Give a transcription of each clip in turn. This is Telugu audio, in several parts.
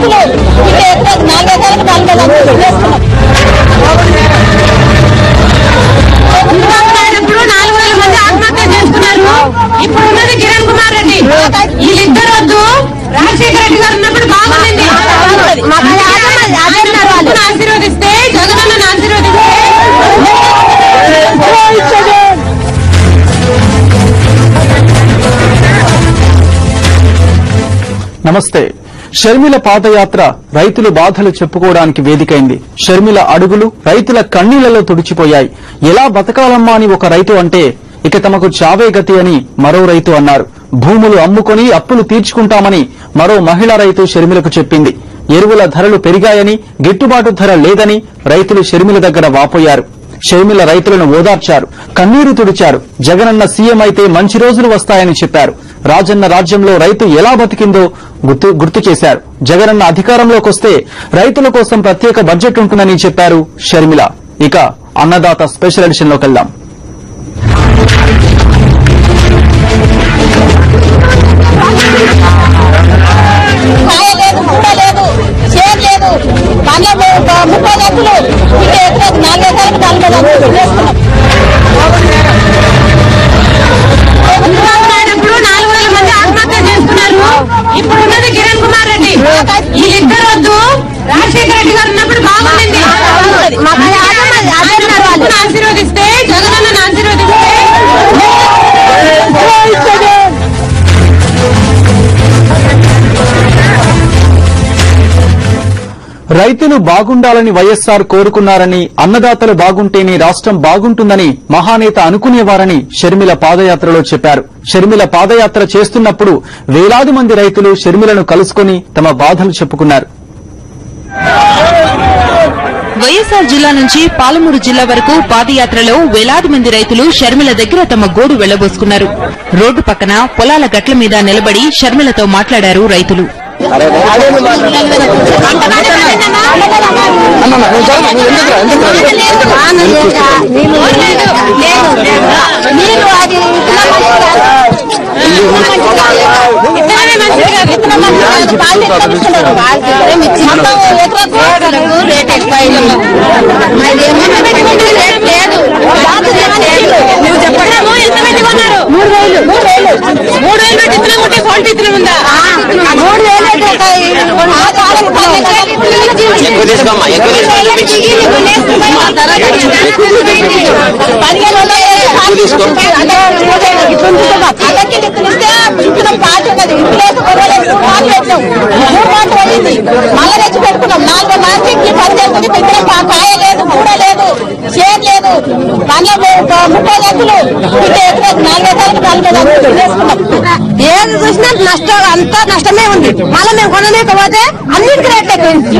రైతులు ఇంకా ఎక్కువ నాలుగు ఎకరాలకు నాలుగు ఎకరాలకు వేసుకున్నాం ఇప్పుడు నాలుగు వేల మంది ఆత్మహత్య చేసుకున్నారు ఇప్పుడు ఉన్నది కిరణ్ కుమార్ రెడ్డి వీళ్ళిద్దరు వద్దు రాజశేఖర రెడ్డి గారు ఉన్నప్పుడు బాగుంది మాకు అది ఆగమని- ఆగమన్నారు వాళ్ళు. ఆశీర్వదిస్తే జగనన్నను ఆశీర్వదిస్తే నమస్తే షర్మిల పాదయాత్ర రైతులు బాధలు చెప్పుకోవడానికి వేదికైంది షర్మిల అడుగులు రైతుల కన్నీళ్లలో తుడిచిపోయాయి ఎలా బతకాలమ్మా అని ఒక రైతు అంటే ఇక తమకు చావే గతి అని మరో రైతు అన్నారు భూములు అమ్ముకొని అప్పులు తీర్చుకుంటామని మరో మహిళా రైతు షర్మిలకు చెప్పింది ఎరువుల ధరలు పెరిగాయని గిట్టుబాటు ధర లేదని రైతులు షర్మిల దగ్గర వాపోయారు షర్మిల రైతులను ఓదార్చారు కన్నీరు తుడిచారు జగనన్న సీఎం అయితే మంచి రోజులు వస్తాయని చెప్పారు రాజన్న రాజ్యంలో రైతు ఎలా బతికిందో గుర్తు గుర్తు చేశారు జగనన్న అధికారంలోకి వస్తే రైతుల కోసం ప్రత్యేక బడ్జెట్ ఉంటుందని చెప్పారు షర్మిల ఇక అన్నదాత స్పెషల్ ఎడిషన్ లోకి వెళ్దాం కాయ లేదు కూడ లేదు చేరు లేదు పండ్ల ము- ముప్పై లక్షలు ఇంకా ఎక్కువ నాలుగు ఎకరాలకు నాలుగు ఎకరాలకు వేసుకున్నాం ఇప్పుడు నాలుగు వేల మంది ఆత్మహత్య చేసుకున్నారు ఇప్పుడు ఉన్నది కిరణ్ కుమార్ రెడ్డి వీళ్ళిద్దరు వద్దు రాజశేఖర రెడ్డి గారు ఉన్నప్పుడు బాగుంది మాకు అది ఆగమని- ఆగమన్నారు వాళ్ళు. ఆశీర్వదిస్తే జగనన్నను ఆశీర్వదిస్తే రైతులు బాగుండాలని వైఎస్సార్ కోరుకున్నారని అన్నదాతలు బాగుంటేనే రాష్ట్రం బాగుంటుందని మహానేత అనుకునేవారని షర్మిల పాదయాత్రలో చెప్పారు షర్మిల పాదయాత్ర చేస్తున్నప్పుడు వేలాది మంది రైతులు షర్మిలను కలుసుకుని తమ బాధలు చెప్పుకున్నారు వైఎస్ఆర్ జిల్లా నుంచి పాలమూరు జిల్లా వరకు పాదయాత్రలో వేలాది మంది రైతులు షర్మిల దగ్గర తమ గోడు వెళ్లబోసుకున్నారు రోడ్డు పక్కన పొలాల గట్ల మీద నిలబడి షర్మిలతో మాట్లాడారు రైతులు నీళ్ళు అది విత్తనమే మంచిది కాదు. విత్తనం మంచిది కాదు. పాలు ఎట్లా తీసుకున్నారు? మొత్తం ఎకరాకు రేట్ ఎక్కువ అయింది. మాదేమో రేట్ లేదు. బాతులు ఏమో లేదు. నువ్వు చెప్పడము ఎంత పెట్టి కొన్నారు మూడు వేలు మూడు వేలు మూడు వేలు పెట్టి ఇత్తనం ఉంటే క్వాలిటీ ఇత్తనం ఉందా మూడు వేలు అయితే ఒక ఆ కాలం ఎక్కువ తీసుకోమ్మా, ఎక్కువ తీసుకో. పదిహేను వందలు ఎక్కువ తీసుకో. అల్లకి ఇస్తే ఇత్తనం పాటు ఉన్నది ఇంట్లో కొనలేదు పాటు పెట్టాం మూడు పాటలు పడింది మళ్ళీ తెచ్చి పెట్టుకున్నాం నాలుగు మార్కెట్కి పని చేస్తుంది ఇత్తనం పా- కాయ లేదు కూడ లేదు షేర్ లేదు పండ్ల ము- ముప్పై లక్షలు ఇంకా ఎక్కువ నాలుగు ఎకరాలకు నాలుగు ఎకరాలకు వేసుకున్నాం ఏది చూసినా నష్టం అంతా నష్టమే ఉంది మళ్ళీ మేము కొనలేకపోతే అన్నింటికి రేట్లు ఎక్కువ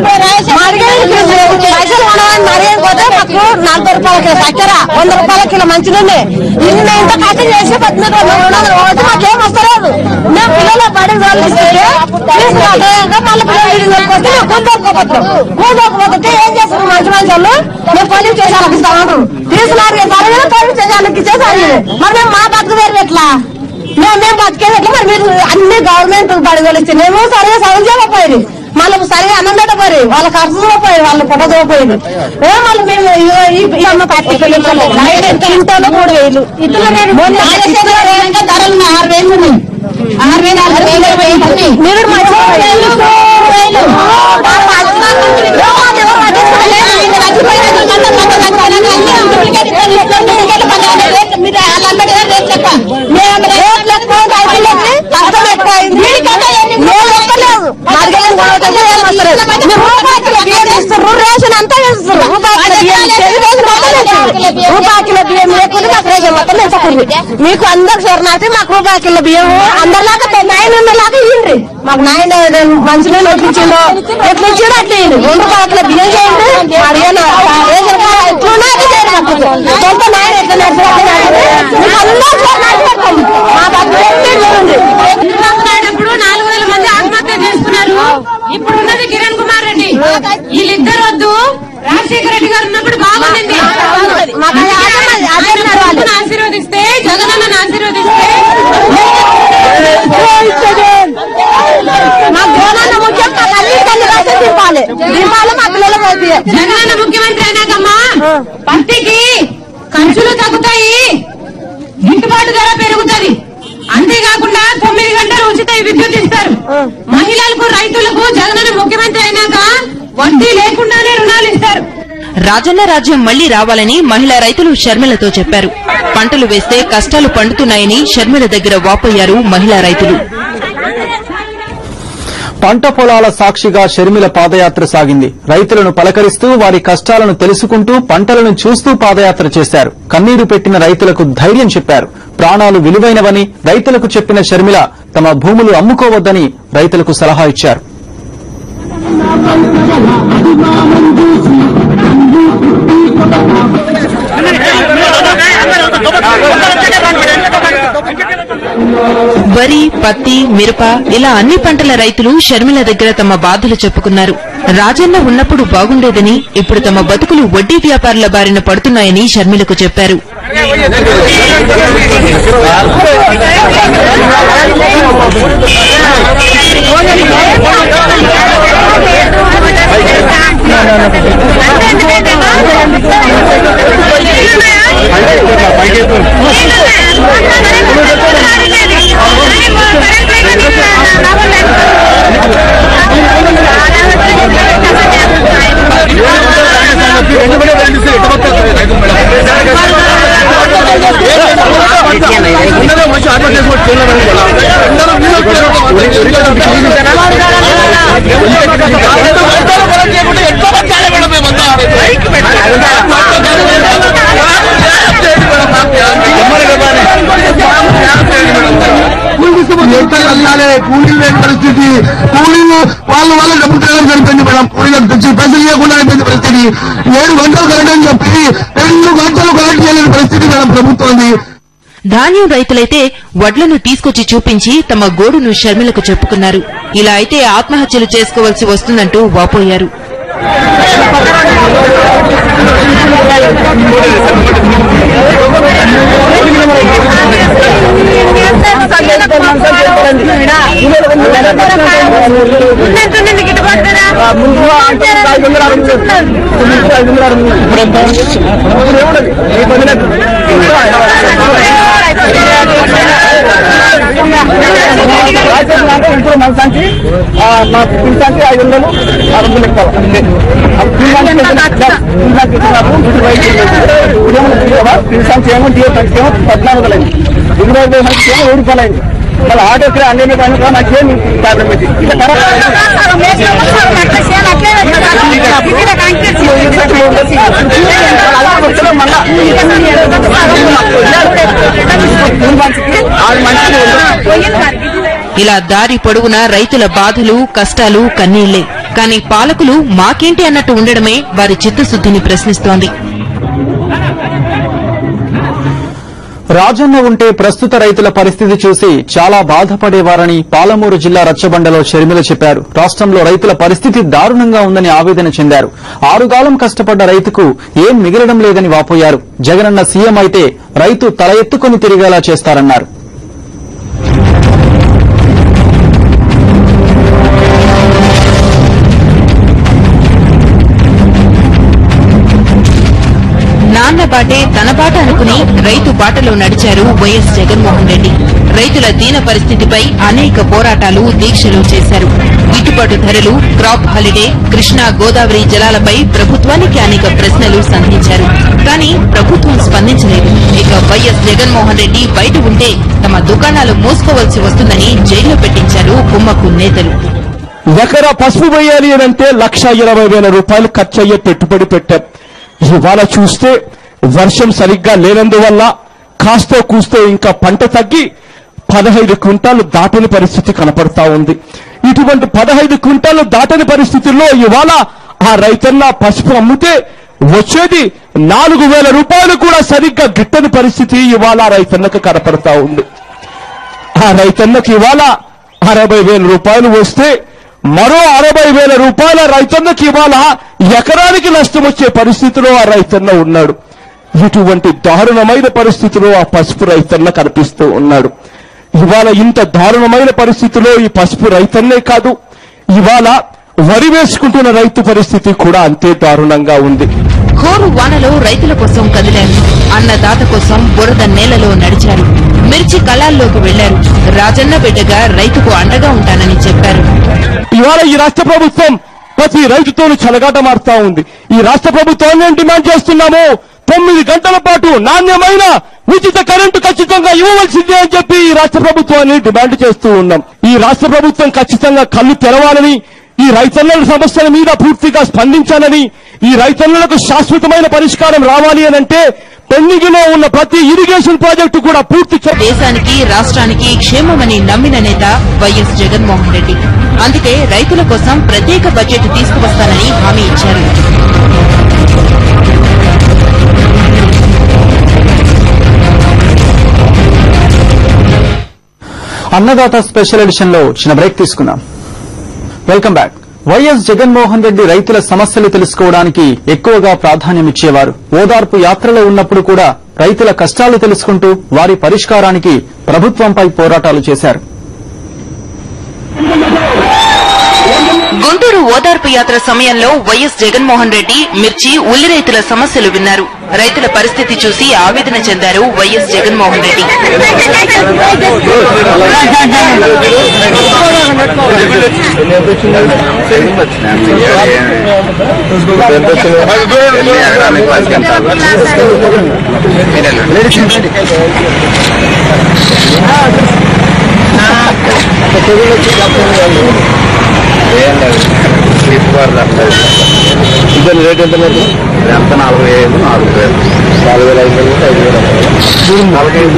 పైసలు కొనమని మరేం పోతే మాకు నలభై రూపాయల కిలో చక్కెర వంద రూపాయల కిలో మంచినూనె ఇన్ని ఇంత కష్టం చేసి పద్నాలుగు వందల రెండు వందలు పోతే మాకేం వస్తలేదు మేము పిల్లలు బడి చదివిస్తే తీసుకుంటే మళ్ళీ పిల్లలు వీడికి వెళ్ళిపోతే మేము కూతురుకోపోతాం కూతురుకోపోతే ఏం చేస్తారు మంచి మంచి వాళ్ళు మేము పోలీస్ స్టేషన్లకు ఇస్తామంటారు తీసుకున్నారు సరే పోలీస్ స్టేషన్లకు ఇచ్చేసారు మరి మేము మా బతుకు వేరు ఎట్లా మేము మేము బతికేది ఎట్లా మరి మీరు అన్ని గవర్నమెంట్ బడుగులు ఇచ్చి మేము సరిగా సౌండ్ చేయకపోయింది మళ్ళీ సరిగా అన్నం పెట్టపోయి వాళ్ళ ఖర్చు చూడపోయి వాళ్ళ పొట్ట చూడపోయింది ఏ మళ్ళీ మేము ఇగో ఈ- ఈ అమ్మ పట్టి ఇంట్లో మూడు వేలు మొన్న ధరలు ఆరు వేలు ఉన్నాయి. ఆరు వేలు ఆరు వేలు వేలు మీరు మంచిగా వేలు, వేలు. మా పద్నాలుగు వేలు. ఎవరు పట్టించుకోలేదు. ఇది చచ్చిపోయినది. గంట గంట గంట గంట అన్ని డూప్లికేట్ ఇత్తనాలు, డూప్లికేట్ పదాలు, రేట్లు మీరు వాళ్ళు అమ్మేది రేట్లు ఎక్కువ. మేము రేట్లు ఎక్కువ రైతులకి కష్టం ఎక్కువ అయింది. మేము ఎక్కలేదు. మార్గం కొనవటం ఏం వస్తలేదు. మీరు రూపాయి కిలో బియ్యం ఇస్తున్నారు. రేషన్ అంతా ఇస్తున్నారు. రూపాయి కిలో బియ్యం ఇచ్చేది రేషన్ మొత్తం ఇస్తున్నారు. రూపాయి కిలో బియ్యం లేకుండా మాకు రేషన్ మొత్తం ఇచ్చుకుంది మీకు అందరు శరణార్థి మాకు రూపాయి కిలో బియ్యం అందరిలాగా నాయన ఉన్నలాగా ఇయ్యండి మాకు నాయన మంచిగా ఎట్లు ఇచ్చిండో ఎట్లు ఇచ్చిండో అట్లా ఇయ్యండి రెండు రూపాయల కిలో బియ్యం చేయండి అడిగాను రేషన్ కార్డు ఎట్లున్నా అట్లా చేయండి మాకు సొంత నాయన ఎట్లా నడిచి అట్లా నడిచి మీకు అందరూ శరణార్థి పెట్టండి మా బతుకు చూడండి ఇప్పుడు నాలుగు వేల మంది ఆత్మహత్య చేసుకున్నారు ఇప్పుడు ఉన్నది కిరణ్ కుమార్ రెడ్డి వీళ్ళిద్దరు వద్దు రాజశేఖర రెడ్డి గారు ఉన్నప్పుడు బాగుంది మాకు అది ఆగమని- ఆగమన్నారు వాళ్ళు. ఆశీర్వదిస్తే జగనన్నను ఆశీర్వదిస్తే మా గోనాన్న ముఖ్యం మాకు అన్నిటికన్నా దీపావళి మా పిల్లలకు అయితే జగనన్న ముఖ్యమంత్రి అయినాకమ్మా పత్తికి ఖర్చులు తగ్గుతాయి గిట్టుబాటు ధర పెరుగుతుంది అంతేకాకుండా తొమ్మిది గంటలు ఉచిత విద్యుత్ ఇస్తారు మహిళలకు రైతులకు జగనన్న ముఖ్యమంత్రి అయినాక వడ్డీ లేకుండానే రుణాలు ఇస్తారు రాజన్న రాజ్యం మళ్లీ రావాలని మహిళా రైతులు షర్మిలతో చెప్పారు పంటలు వేస్తే కష్టాలు పండుతున్నాయని షర్మిల దగ్గర వాపోయారు మహిళా రైతులు పంట పొలాల సాక్షిగా షర్మిల పాదయాత్ర సాగింది రైతులను పలకరిస్తూ వారి కష్టాలను తెలుసుకుంటూ పంటలను చూస్తూ పాదయాత్ర చేశారు కన్నీరు పెట్టిన రైతులకు ధైర్యం చెప్పారు ప్రాణాలు విలువైనవని రైతులకు చెప్పిన షర్మిల తమ భూములు అమ్ముకోవద్దని రైతులకు సలహా ఇచ్చారు వరి పత్తి మిరప ఇలా అన్ని పంటల రైతులు షర్మిల దగ్గర తమ బాధలు చెప్పుకున్నారు రాజన్న ఉన్నప్పుడు బాగుండేదని ఇప్పుడు తమ బతుకులు వడ్డీ వ్యాపారుల బారిన పడుతున్నాయని షర్మిలకు చెప్పారు ఎంత కలగాలి కూలీలు లేని పరిస్థితి కూలీలు వాళ్ళ వల్ల డబ్బులు తిరగడం సరిపోయింది మేడం కూలీలకు తెచ్చి పైసలు ఇవ్వకుండా అయిపోయింది పరిస్థితి ఏడు గంటలు కరెంట్ అని చెప్పి రెండు గంటలు కరెంట్ చేయలేని పరిస్థితి మేడం ప్రభుత్వం ధాన్యం రైతులైతే వడ్లను తీసుకొచ్చి చూపించి తమ గోడును షర్మిలకు చెప్పుకున్నారు ఇలా అయితే ఆత్మహత్యలు చేసుకోవాల్సి వస్తుందంటూ వాపోయారు ఇప్పుడు మన సంచి మా పిన్ సంచి ఐదు వందలు ఆరు వందలు ఎక్కువ అంతే పిన్ సంచి ఏమో డిఓ సంచి ఏమో పద్నాలుగు వందలు అయింది ఇరవై ఐదు సంచి ఏమో వెయ్యి రూపాయలు అయింది మళ్ళీ ఆటో కిరా అన్ని పని కూడా నాకేం ప్రాబ్లం ఇది ఇక ఇలా దారి పొడవునా రైతుల బాధలు కష్టాలు కన్నీళ్లే కానీ పాలకులు మాకేంటి అన్నట్టు ఉండడమే వారి చిత్తశుద్ధిని ప్రశ్నిస్తోంది రాజన్న ఉంటే ప్రస్తుత రైతుల పరిస్థితి చూసి చాలా బాధపడేవారని పాలమూరు జిల్లా రచ్చబండలో షర్మిల చెప్పారు రాష్ట్రంలో రైతుల పరిస్థితి దారుణంగా ఉందని ఆవేదన చెందారు ఆరుగాలం కష్టపడ్డ రైతుకు ఏం మిగలడం లేదని వాపోయారు జగనన్న సీఎం అయితే రైతు తల ఎత్తుకుని తిరిగేలా చేస్తారన్నారు నాన్న బాటే తన బాట అనుకుని రైతు బాటలో నడిచారు వైఎస్ జగన్మోహన్ రెడ్డి రైతుల దీన పరిస్థితిపై అనేక పోరాటాలు దీక్షలు చేశారు గిట్టుబాటు ధరలు క్రాప్ హాలిడే కృష్ణా గోదావరి జలాలపై ప్రభుత్వానికి అనేక ప్రశ్నలు సంధించారు కానీ ప్రభుత్వం స్పందించలేదు ఇక వైఎస్ జగన్మోహన్ రెడ్డి బయట ఉంటే తమ దుకాణాలు మూసుకోవాల్సి వస్తుందని జైల్లో పెట్టించారు కుమ్మకు నేతలు ఎకరా పసుపు వేయాలి అని అంటే లక్ష ఇరవై వేల రూపాయలు ఖర్చు అయ్యే పెట్టుబడి పెట్టాం ఇవాళ చూస్తే వర్షం సరిగ్గా లేనందువల్ల కాస్తో కూస్తో ఇంకా పంట తగ్గి పదహైదు క్వింటాలు దాటని పరిస్థితి కనపడతా ఉంది ఇటువంటి పదహైదు క్వింటాలు దాటని పరిస్థితుల్లో ఇవాళ ఆ రైతన్న పసుపు అమ్మితే వచ్చేది నాలుగు వేల రూపాయలు కూడా సరిగ్గా గిట్టని పరిస్థితి ఇవాళ ఆ రైతన్నకు కనపడతా ఉంది ఆ రైతన్నకి ఇవాళ అరవై వేల రూపాయలు వస్తే మరో అరవై వేల రూపాయల రైతన్నకి ఇవాళ ఎకరానికి నష్టం వచ్చే పరిస్థితిలో ఆ రైతన్న ఉన్నాడు ఇటువంటి దారుణమైన పరిస్థితిలో ఆ పసుపు రైతన్న కనిపిస్తూ ఉన్నాడు ఇవాళ ఇంత దారుణమైన పరిస్థితిలో ఈ పసుపు రైతన్నే కాదు ఇవాళ వరి వేసుకుంటున్న రైతు పరిస్థితి కూడా అంతే దారుణంగా ఉంది హోరు వానలో రైతుల కోసం కదిలారు అన్నదాత కోసం బురద నేలలో నడిచారు మిర్చి కళాల్లోకి వెళ్లారు రాజన్న బిడ్డగా రైతుకు అండగా ఉంటానని చెప్పారు ఇవాళ ఈ రాష్ట్ర ప్రభుత్వం ప్రతి రైతుతోనూ చెలగాటమాడుతా ఉంది ఈ రాష్ట్ర ప్రభుత్వాన్ని ఏం డిమాండ్ చేస్తున్నాము తొమ్మిది గంటల పాటు నాణ్యమైన ఉచిత కరెంటు ఖచ్చితంగా ఇవ్వవలసిందే అని చెప్పి ఈ రాష్ట్ర ప్రభుత్వాన్ని డిమాండ్ చేస్తూ ఉన్నాం ఈ రాష్ట్ర ప్రభుత్వం ఖచ్చితంగా కళ్ళు తెరవాలని ఈ రైతన్నల సమస్యల మీద పూర్తిగా స్పందించాలని ఈ రైతన్నలకు శాశ్వతమైన పరిష్కారం రావాలి అని అంటే పెండింగ్ లో ఉన్న ప్రతి ఇరిగేషన్ ప్రాజెక్టు కూడా పూర్తి చే- దేశానికి రాష్ట్రానికి క్షేమమని నమ్మిన నేత వైఎస్ జగన్మోహన్ రెడ్డి అందుకే రైతుల కోసం ప్రత్యేక బడ్జెట్ తీసుకువస్తానని హామీ ఇచ్చారు అన్నదాత స్పెషల్ ఎడిషన్ లో చిన్న బ్రేక్ తీసుకుందాం welcome back YS Jaganmohan Reddy రైతుల సమస్యలు తెలుసుకోవడానికి ఎక్కువగా ప్రాధాన్యమిచ్చేవారు ఓదార్పు యాత్రలో ఉన్నప్పుడు కూడా రైతుల కష్టాలు తెలుసుకుంటూ వారి పరిష్కారానికి ప్రభుత్వంపై పోరాటాలు చేశారు గుంటూరు ఓదార్పు యాత్ర సమయంలో వైఎస్ జగన్మోహన్ రెడ్డి మిర్చి ఉల్లి రైతుల సమస్యలు విన్నారు రైతుల పరిస్థితి చూసి ఆవేదన చెందారు వైఎస్ జగన్మోహన్ రెడ్డి ఇద్దరు రేట్ ఎంత లేదు ఎంత నాలుగు వేలు నాలుగు వేలు నాలుగు వేల ఐదు వేలు ఐదు వేల నాలుగు ఐదు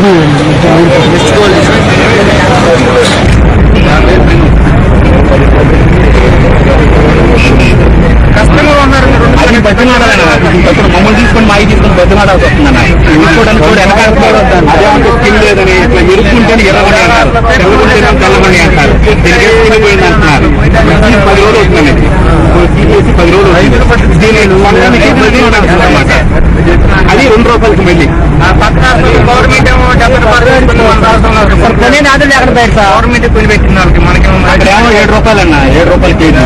కష్టంగా ఉన్నారు అది బతిమాడాలన్న ఇప్పుడు మమ్మల్ని తీసుకొని మాయి తీసుకొని బతిమాడాల్సి వస్తుందన్న తీసుకోవడానికి కూడా వెనకాడుతున్నారు అదేమంటే స్కిల్ లేదని ఇట్లా ఇరుక్కుంటేనే ఎర్రమని అంటారు తెల్లగుంటేనే తెల్లమని అంటారు దీనికి స్కిల్ పోయింది అంటున్నారు ఇది పది రోజులు అవుతుందండి తీసేసి పది రోజులు అవుతుంది దీని సంఘానికి బతిమాడాల్సి అన్నమాట అది రెండు రూపాయలకి మళ్ళీ గవర్నమెంట్ ఏమో డెబ్బై రూపాయలు కొనే నాదులు ఎక్కడ బయట గవర్నమెంట్ కొని పెట్టిన వాళ్ళకి మనకేమో అక్కడ ఏమో ఏడు రూపాయలు అన్న ఏడు రూపాయలు కేజీ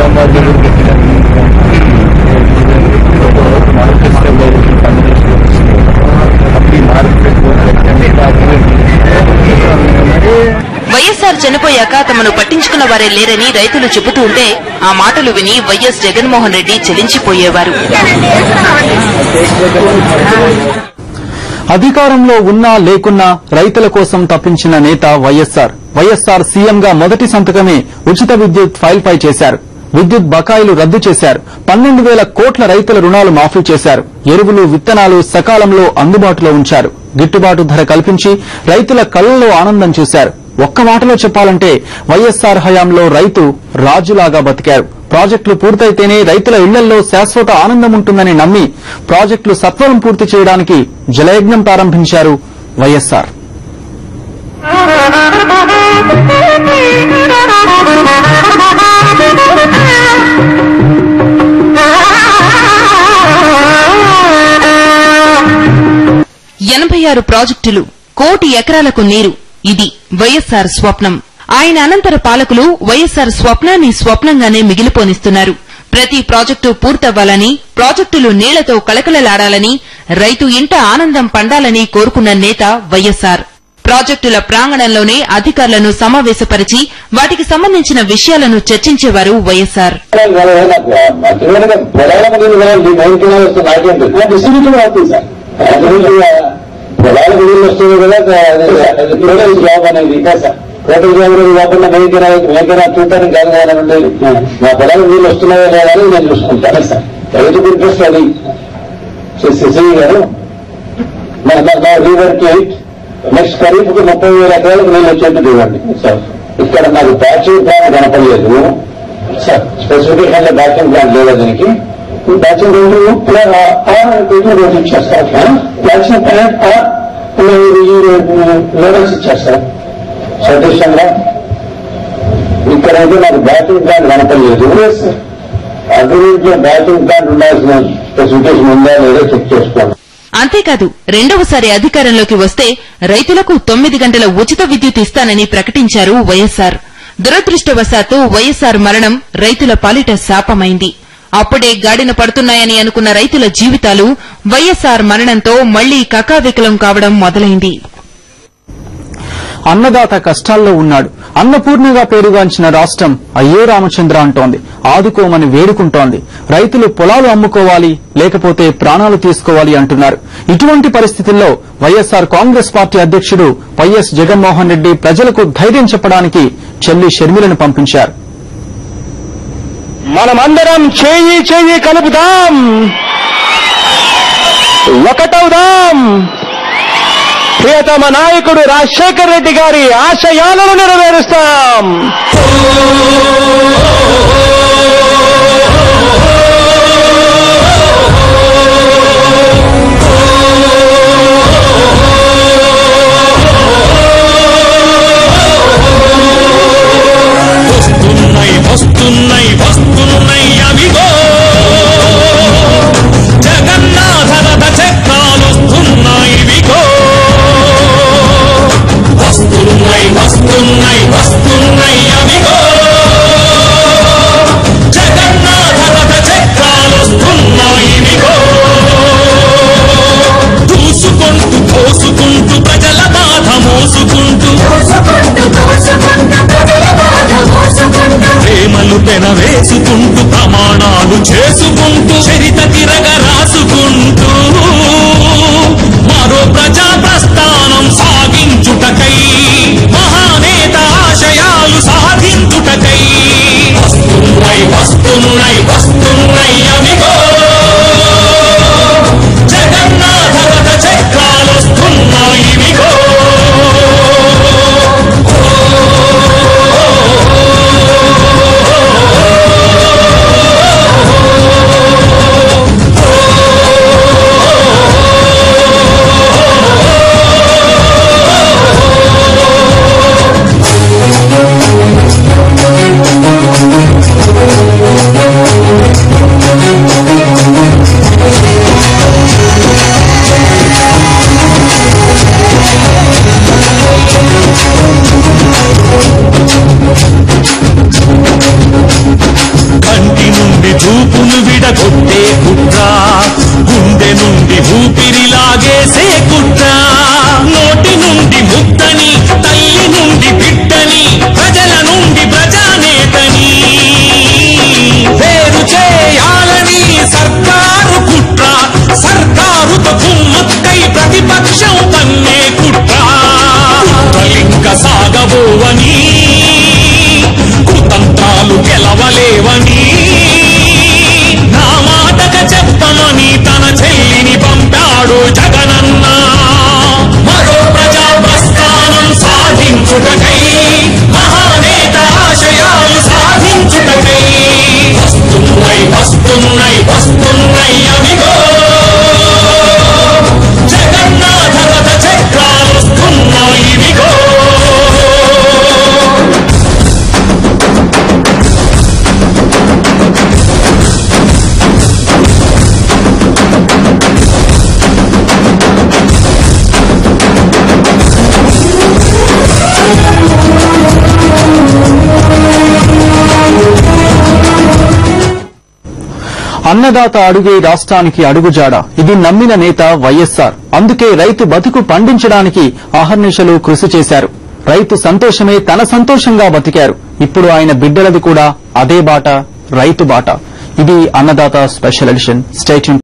వైఎస్ఆర్ చనిపోయాక తమను పట్టించుకున్న వారే లేరని రైతులు చెబుతూ ఉంటే ఆ మాటలు విని వైఎస్ జగన్మోహన్ రెడ్డి చెలించిపోయేవారు అధికారంలో ఉన్నా లేకున్నా రైతుల కోసం తప్పించిన నేత వైఎస్ఆర్ వైఎస్ఆర్ సీఎంగా మొదటి సంతకమే ఉచిత విద్యుత్ ఫైల్పై చేశారు విద్యుత్ బకాయిలు రద్దు చేశారు పన్నెండు వేల కోట్ల రైతుల రుణాలు మాఫీ చేశారు ఎరువులు విత్తనాలు సకాలంలో అందుబాటులో ఉంచారు గిట్టుబాటు ధర కల్పించి రైతుల కళ్లలో ఆనందం చూశారు ఒక్క మాటలో చెప్పాలంటే వైఎస్ఆర్ హయాంలో రైతు రాజులాగా బతికారు ప్రాజెక్టులు పూర్తయితేనే రైతుల ఇళ్లలో శాశ్వత ఆనందం ఉంటుందని నమ్మి ప్రాజెక్టులు సత్వరం పూర్తి చేయడానికి జలయజ్ఞం ప్రారంభించారు వైఎస్ఆర్ ఎనభై ఆరు ప్రాజెక్టులు కోటి ఎకరాలకు నీరు ఇది వైఎస్ఆర్ స్వప్నం ఆయన అనంతర పాలకులు వైఎస్ఆర్ స్వప్నాన్ని స్వప్నంగానే మిగిలిపోనిస్తున్నారు ప్రతి ప్రాజెక్టు పూర్తవ్వాలని ప్రాజెక్టులు నీళ్లతో కలకలలాడాలని రైతు ఇంట ఆనందం పండాలని కోరుకున్న నేత వైఎస్ఆర్ ప్రాజెక్టుల ప్రాంగణంలోనే అధికారులను సమావేశపరిచి వాటికి సంబంధించిన విషయాలను చర్చించేవారు వైఎస్ఆర్ డిస్ట్రిబ్యూషన్ అవుతుంది సార్ పొలాలకు నీళ్ళు వస్తుంది కదా టోటల్ జాబ్ అనేది ఇంకా సార్ టోటల్ జాబ్ అనేది కాకుండా మేకరా మేకరా చూడటానికి కాదు కదా ఉండేది మా పొలాలకు నీళ్ళు వస్తున్నాయో లేదా అని నేను చూసుకుంటాను సార్ రైతుకు ఇంట్రెస్ట్ అది శ్రీ గారు రీవర్ ఎయిట్ నెక్స్ట్ ఖరీఫ్ కి ముప్పై వేల ఎకరాలకు నీళ్ళు వచ్చేట్టు ఇవ్వండి సార్ ఇక్కడ నాకు బ్యాచింగ్ ప్లాన్ కనపడలేదు సార్ స్పెసిఫికేషన్ లో బ్యాచింగ్ ప్లాన్ లేదా దీనికి బ్యాచింగ్ రెండు ప్లాన్ రోజు ఇచ్చేస్తారు బ్యాచింగ్ ప్లాన్ లెవెల్స్ ఇచ్చేస్తారు సతీష్ గా ఇక్కడైతే నాకు బ్యాచింగ్ ప్లాన్ కనపడలేదు అగ్రిమెంట్ లో బ్యాచింగ్ ప్లాన్ ఉండాల్సిన స్పెసిఫికేషన్ ఉందా లేదా చెక్ చేసుకోండి అంతేకాదు రెండవసారి అధికారంలోకి వస్తే రైతులకు తొమ్మిది గంటల ఉచిత విద్యుత్ ఇస్తానని ప్రకటించారు వైఎస్ఆర్ దురదృష్టవశాత్తు వైఎస్సార్ మరణం రైతుల పాలిట శాపమైంది అప్పుడే గాడిన పడుతున్నాయని అనుకున్న రైతుల జీవితాలు వైఎస్సార్ మరణంతో మళ్లీ కకావికలం కావడం మొదలైంది అన్నదాత కష్టాల్లో ఉన్నాడు అన్నపూర్ణగా పేరుగాంచిన రాష్ట్రం అయ్యో రామచంద్ర అంటోంది ఆదుకోమని వేడుకుంటోంది రైతులు పొలాలు అమ్ముకోవాలి లేకపోతే ప్రాణాలు తీసుకోవాలి అంటున్నారు ఇటువంటి పరిస్థితుల్లో వైఎస్సార్ కాంగ్రెస్ పార్టీ అధ్యక్షుడు వైఎస్ జగన్మోహన్ రెడ్డి ప్రజలకు ధైర్యం చెప్పడానికి చెల్లి షర్మిలను పంపించారు మనమందరం చేయి చేయి కలుపుదాం ఒకటవుదాం ప్రియతమ నాయకుడు రాజశేఖర్ రెడ్డి గారి ఆశయాలను నెరవేరుస్తాం వస్తున్నాయి వస్తున్నాయి వస్తున్నాయి అవిగో జగన్నాథ రథ చక్రాలు వస్తున్నాయి విగో వస్తున్నాయి వస్తున్నాయి వస్తున్నాయి అవిగో జగన్నాథ రథ చక్రాలు వస్తున్నాయి విగో దూసుకుంటూ పోసుకుంటూ ప్రజల బాధ మోసుకుంటూ ప్రేమలు పెనవేసుకుంటూ ప్రమాణాలు చేసుకుంటూ చరిత తిరగ రాసుకుంటూ మరో ప్రజా ప్రస్థానం సాగించుటకై మహానేత ఆశయాలు సాధించుటకై వస్తున్నాయి వస్తున్నాయి వస్తున్నాయి అవిగో జగన్నాథ రథ చక్రాలు వస్తున్నాయి విగో కంటి నుండి చూపును విడగొట్టే కుట్ర గుండె నుండి ఊపిరి లాగేసే కుట్ర నోటి నుండి ముద్దని తల్లి నుండి బిడ్డని ప్రజల నుండి ప్రజానేతని వేరు చేయాలని సర్కారు కుట్ర సర్కారుతో కుమ్మక్కై ప్రతిపక్షం పన్నే కుట్ర కుట్రలింక సాగబోవని కుతంత్రాలు గెలవలేవని నా మాటక చెప్పమని తన చెల్లిని పంపాడు జగనన్న మరో ప్రజా ప్రస్థానం సాధించుటకై మహానేత ఆశయాలు సాధించుటకై వస్తున్నాయి వస్తున్నాయి వస్తున్నాయి అవిగో జగన్నాథ రథ చక్రాలు వస్తున్నాయి విగో అన్నదాత అడుగే రాష్ట్రానికి అడుగుజాడ ఇది నమ్మిన నేత వైఎస్సార్ అందుకే రైతు బతుకు పండించడానికి అహర్నిశలు కృషి చేశారు రైతు సంతోషమే తన సంతోషంగా బతికారు ఇప్పుడు ఆయన బిడ్డలది కూడా అదే బాట రైతు బాట ఇది అన్నదాత స్పెషల్ ఎడిషన్ స్టేట్